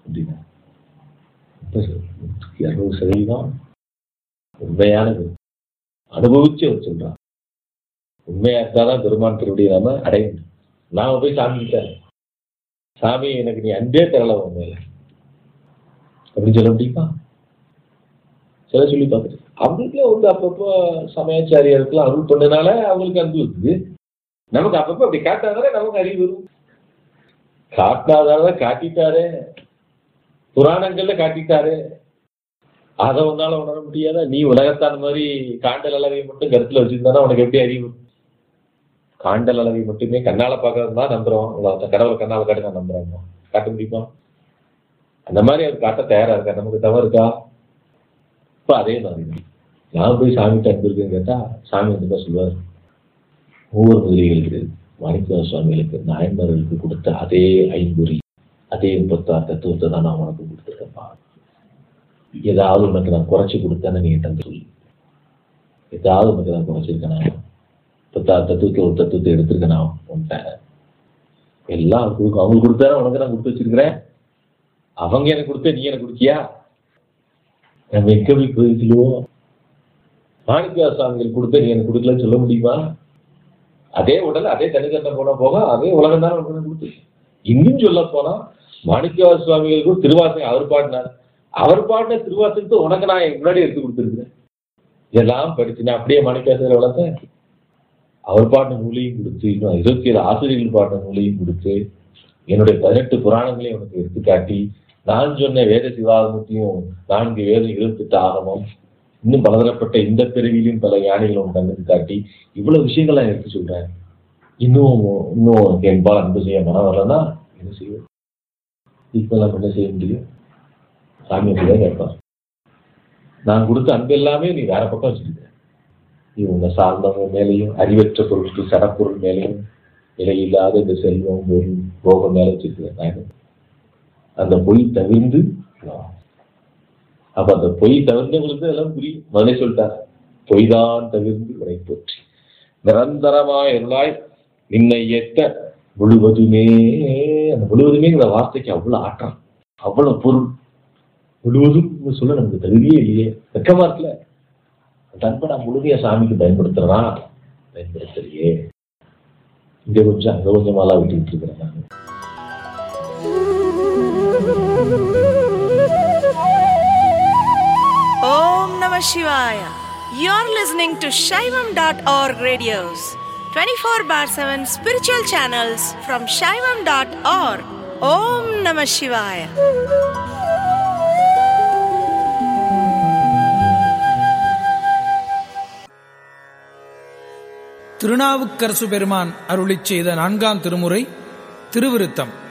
அப்படின்னா இருநூறு சதவீதம் உண்மையானது அனுபவிச்சு அவர் சொல்றான் உண்மையா இருந்தாதான் பெருமான் திருவடியை நாம அடைய முடியும் நாம போய் சாமி கிட்ட சாமி எனக்கு நீ அன்பே தரல உன் மேல அப்படின்னு சொல்ல முடியுமா சில சொல்லி பார்த்துட்டு அவங்களுக்குலாம் வந்து அப்பப்போ சமயாச்சாரியருக்குலாம் அருள் பண்ணனால அவங்களுக்கு அன்பு இருக்குது நமக்கு அப்பப்போ அப்படி காட்டாதானே நமக்கு அறிவு வரும் காட்டினாதான காட்டிட்டாரே புராணங்கள்ல காட்டிட்டாரு அதை உன்னால உணர முடியாதா நீ உலகத்தான் மாதிரி காண்டல் அளவை மட்டும் கருத்துல வச்சிருந்தானா உனக்கு எப்படி அறிவு காண்டல் அளவை மட்டுமே கண்ணால பார்க்கறது தான் நம்புறோம் உலகத்தை கடவுள் கண்ணால காட்டி நான் நம்புறோம் காட்ட முடியுமா அந்த மாதிரி அவர் காட்ட தயாரா இருக்கா நமக்கு தவறு இருக்கா இப்ப அதே மாதிரி தான். நான் போய் சாமிகிட்ட அன்பு இருக்குன்னு கேட்டா சாமி வந்து தான் சொல்லுவார் ஒவ்வொரு முதலிகளுக்கு மாணிக்க சுவாமிகளுக்கு நாயன்மார்களுக்கு கொடுத்த அதே ஐம்பொறி அதே முப்பத்தாறு தத்துவத்தை தான் நான் உனக்கு கொடுத்துருக்கேன்ப்பா ஏதாவது உனக்கு நான் குறைச்சி கொடுத்தேன்னு நீ என்கிட்ட சொல்லு ஏதாவது உனக்கு நான் குறைச்சிருக்கேனா முப்பத்தாறு தத்துவத்தில் ஒரு தத்துவத்தை எடுத்திருக்கேன் நான் உன்கிட்ட எல்லாம் அவங்களுக்கு கொடுக்கும் அவங்களுக்கு கொடுத்தாரு உனக்கு நான் கொடுத்து வச்சிருக்கிறேன் அவங்க எனக்கு கொடுத்த நீ எனக்கு கொடுத்தியா நம்ம எங்க போய் போய் சொல்லுவோம் மாணிக்கா சுவாமிகள் கொடுத்த நீ எனக்கு கொடுக்கலன்னு சொல்ல முடியுமா அதே உடல் அதே தனித்தன்மை போனா போக அதே உலகம் தான் உனக்கு கொடுத்து இன்னும் சொல்ல போனா மாணிக்கவா சுவாமிகளுக்கும் திருவாசகம் அவர் பாடினார் அவர் பாடின திருவாசகத்தை உனக்கு நான் என் முன்னாடி எடுத்து கொடுத்துருக்கிறேன் இதெல்லாம் படிச்சு நான் அப்படியே மாணிக்காசர் வளர்த்தேன் அவர் பாடின நூலையும் கொடுத்து இன்னும் இருபத்தி ஏழு ஆசிரியர்கள் பாடின நூலையும் கொடுத்து என்னுடைய பதினெட்டு புராணங்களையும் உனக்கு எடுத்து காட்டி நான் சொன்ன வேத சிவாகமத்தையும் நான்கு வேதம் இருபத்தெட்டு ஆகமம் இன்னும் பலதரப்பட்ட இந்த பிறவியிலும் பல ஞானிகளும் கண்ணுக்கு காட்டி இவ்வளவு விஷயங்கள் நான் எடுத்து சொல்றேன் இன்னும் இன்னும் உனக்கு என்பால் அன்பு செய்ய மனம் வரலன்னா என்ன செய்வோம் இப்போ நம்ம என்ன செய்ய முடியும் சாமி அப்படிதான் கேட்பார் நான் கொடுத்த அன்பு எல்லாமே நீ வேற பக்கம் வச்சிருக்க நீ உன்னை சார்ந்தவங்க மேலேயும் அறிவற்ற பொருட்கள் சடப்பொருள் மேலேயும் விலையில்லாத இந்த செல்வம் பொருள் போகம் மேல வச்சிருக்க நான் என்ன? அந்த பொய் தவிர்ந்து வா. அப்ப அந்த பொய் தவிர்ந்தவங்களுக்கு எல்லாம் புரியும் முதலே சொல்லிட்டாங்க பொய் தான் தவிர்ந்து உரை போற்றி நிரந்தரமாய் இருளாய் நின்னை ஏத்த முழுவதுமே அந்த முழுவதுமேங்கிற வார்த்தைக்கு அவ்வளவு ஆற்றம் அவ்வளவு பொருள் முழுவதும் சொல்ல நமக்கு தகுதியே இல்லையே வெக்கமா இருக்குல்ல அந்த அன்பை நான் முழுமையா சாமிக்கு பயன்படுத்துறேனா பயன்படுத்தலையே இங்க கொஞ்சம் அங்க கொஞ்சமாலாம் விட்டுக்கிட்டு இருக்கிறேன் நான் Om Namah Shivaya. You're listening to Shaivam.org radios, 24 bar 7 spiritual channels from Shaivam.org. Om Namah Shivaya. Thirunavukkarasu பெருமான் அருளிச் செய்த நான்காம் திருமுறை திருவிருத்தம்